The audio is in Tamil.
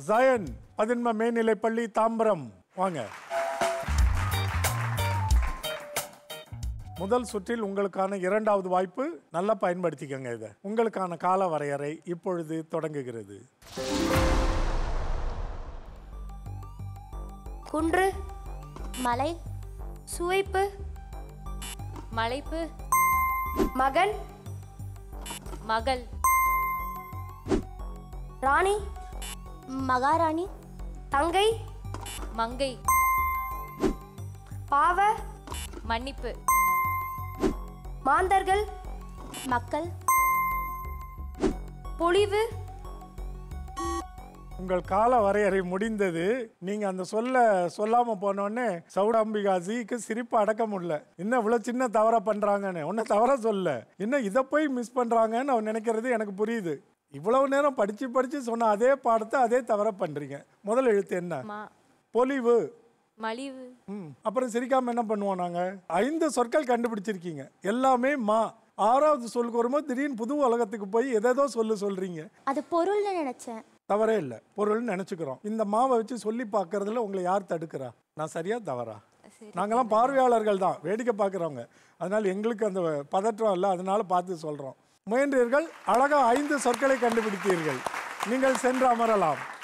ஜயன் பதின்ம மேல்நிலைப்பள்ளி தாம்பரம் வாங்க முதல் சுற்றில் உங்களுக்கான இரண்டாவது வாய்ப்பு நல்லா பயன்படுத்திக்கங்க இதை உங்களுக்கான கால வரையறை இப்பொழுது தொடங்குகிறது குன்று மலை சுவைப்பு மலைப்பு மகன் மகள் ராணி மகாராணி தங்கை மங்கை பாவ மன்னிப்பு மாந்தர்கள் மக்கள் பொழிவு உங்கள் கால வரையறை முடிந்தது நீங்க அந்த சொல்ல சொல்லாம போனோடனே சௌடாம்பிகா ஜிக்கு சிரிப்பு அடக்க முடியல இன்னும் இவ்வளவு சின்ன தவறா பண்றாங்கன்னு ஒன்னும் தவறா சொல்ல இன்னும் இதை போய் மிஸ் பண்றாங்கன்னு அவன் நினைக்கிறது எனக்கு புரியுது இவ்வளவு நேரம் படிச்சு படிச்சு சொன்ன அதே பாடத்தை அதே தவற பண்றீங்க முதல் எழுத்து என்ன மா பொலிவு மலிவு ம் அப்புறம் சிரிக்காம என்ன பண்ணுவோம் நாங்க ஐந்து சொற்கள் கண்டுபிடிச்சிருக்கீங்க எல்லாமே மா ஆறாவது சொல்லுக்கு வரும்போது திடீர்னு புது உலகத்துக்கு போய் எதேதோ சொல்லு சொல்றீங்க அது பொருள்னு நினைச்சேன் தவறே இல்லை பொருள்னு நினச்சிக்கிறோம் இந்த மாவை வச்சு சொல்லி பார்க்கறதுல உங்களை யார் தடுக்கிறா நான் சரியா தவறா நாங்கெல்லாம் பார்வையாளர்கள் தான் வேடிக்கை பார்க்குறவங்க அதனால் எங்களுக்கு அந்த பதற்றம் இல்லை அதனால பார்த்து சொல்கிறோம் முயன்றீர்கள் அழகா ஐந்து சொற்களை கண்டுபிடித்தீர்கள் நீங்கள் சென்று அமரலாம்